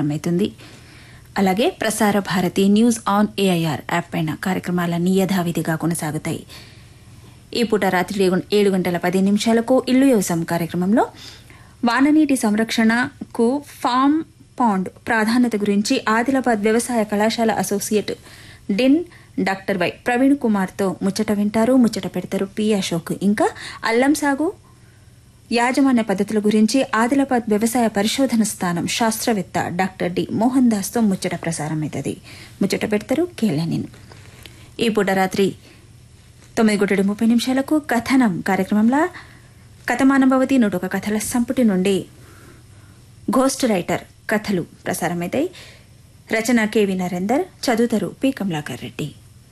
ప్రసారమవుతుంది అలాగే Prasar Bharati news on AIR app పైన కార్యక్రమాలన్నీ యథావిధిగా కొనసాగుతాయి ఈ పూట రాత్రి ఏడు- ఏడు గంటల పది నిమిషాలకు ఇల్లు వ్యవసాయం కార్యక్రమంలో వాననీటి సంరక్షణకు ఫామ్ పాండ్ ప్రాధాన్యత గురించి ఆదిలాబాద్ వ్యవసాయ కళాశాల associate dean doctor Y Praveen కుమార్తో ముచ్చట వింటారు ముచ్చట పెడతారు పి అశోక్ ఇంకా అల్లం సాగు యాజమాన్య పద్ధతుల గురించి ఆదిలాబాద్ వ్యవసాయ పరిశోధన స్థానం శాస్త్రవేత్త డాక్టర్ డి మోహన్ దాస్తో ముచ్చట ప్రసారమవుతుంది ముచ్చట పెడతారు కేలెనిన్ ఈ పూట రాత్రి తొమ్మిది గుట్టడి ముప్పై నిమిషాలకు కథనం కార్యక్రమంలో కథమానభవతి నూట ఒక కథల సంపుటి నుండి ఘోస్ట్ రైటర్ కథలు ప్రసారమవుతాయి రచన కెవి నరేందర్ చదువుతారు పి కమలాకర్ రెడ్డి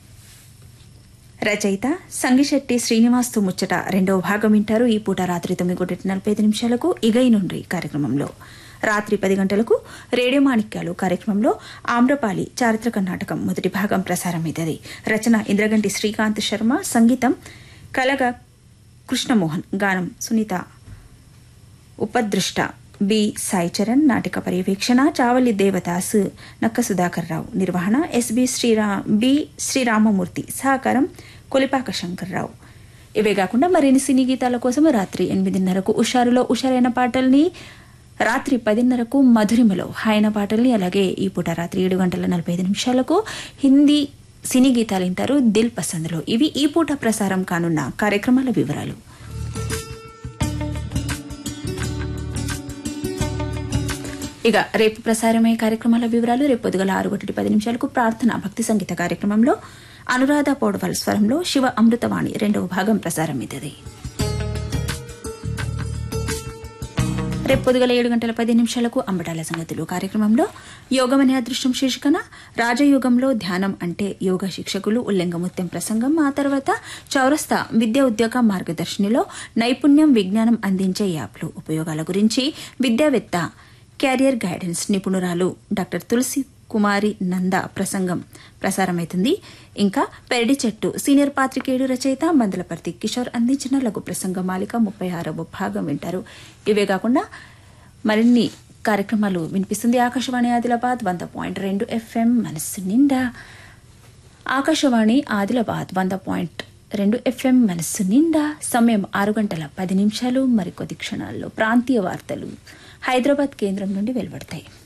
రచయిత సంగిశెట్టి శ్రీనివాస్తో ముచ్చట రెండవ భాగం వింటారు ఈ పూట రాత్రి తొమ్మిది కోటి నలభై ఐదు నిమిషాలకు ఇగై నుండి కార్యక్రమంలో రాత్రి పది గంటలకు రేడియో మాణిక్యాలు కార్యక్రమంలో ఆమ్రపాలి చారిత్రక నాటకం మొదటి భాగం ప్రసారమైతది రచన ఇంద్రగంటి శ్రీకాంత్ శర్మ సంగీతం కలగ కృష్ణమోహన్ గానం సునీత ఉపదృష్ట బి సాయి చరణ్ నాటిక పర్యవేక్షణ చావలి దేవదాస్ నక్క సుధాకర్ రావు నిర్వహణ ఎస్బి శ్రీరా బి శ్రీరామమూర్తి సహకారం కొలిపాక శంకర్రావు ఇవే కాకుండా మరిన్ని సినీ గీతాల కోసం రాత్రి ఎనిమిదిన్నరకు ఉషారులో ఉషారైన పాటల్ని రాత్రి పదిన్నరకు మధురిమలో హాయన పాటల్ని అలాగే ఈ పూట రాత్రి ఏడు గంటల నలభై ఐదు నిమిషాలకు హిందీ సినీ గీతాలు వింటారు దిల్ పసంద్లో ఇవి ఈ పూట ప్రసారం కానున్న కార్యక్రమాల వివరాలు ఇక రేపు ప్రసారమయ్యే కార్యక్రమాల వివరాలు రేపు పొద్దుగల ఆరు ఒకటి పది నిమిషాలకు ప్రార్థన భక్తి సంగీత కార్యక్రమంలో అనురాధ పౌడవల్ స్వరంలో శివ అమృతవాణి రెండవ భాగం ప్రసారమవుతుంది రేపు పొద్దుగల ఏడు గంటల పది నిమిషాలకు అంబటాల సంగతులు కార్యక్రమంలో యోగమనే అదృష్టం శీర్షికన రాజయోగంలో ధ్యానం అంటే యోగ శిక్షకులు ఉల్లంగముత్యం ప్రసంగం ఆ తర్వాత చౌరస్తా విద్యా ఉద్యోగ మార్గదర్శినిలో నైపుణ్యం విజ్ఞానం అందించే యాప్లు ఉపయోగాల గురించి విద్యావేత్త క్యారియర్ గైడెన్స్ నిపుణురాలు డాక్టర్ తులసి కుమారి నంద ప్రసంగం ప్రసారమవుతుంది ఇంకా పెరడి చెట్టు సీనియర్ పాత్రికేయుడు రచయిత మందలపర్తి కిషోర్ అందించిన లఘు ప్రసంగ మాలిక ముప్పై ఆరవ భాగం వింటారు ఇవే కాకుండా మరిన్ని కార్యక్రమాలు వినిపిస్తుంది ఆకాశవాణి ఆదిలాబాద్ వంద పాయింట్ రెండు ఎఫ్ఎం మనస్సు నిండా ఆకాశవాణి ఆదిలాబాద్ వంద పాయింట్ రెండు ఎఫ్ఎం మనస్సు నిండా సమయం ఆరు గంటల పది నిమిషాలు మరికొద్ది క్షణాల్లో ప్రాంతీయ వార్తలు హైదరాబాద్ కేంద్రం నుండి వెలువడతాయి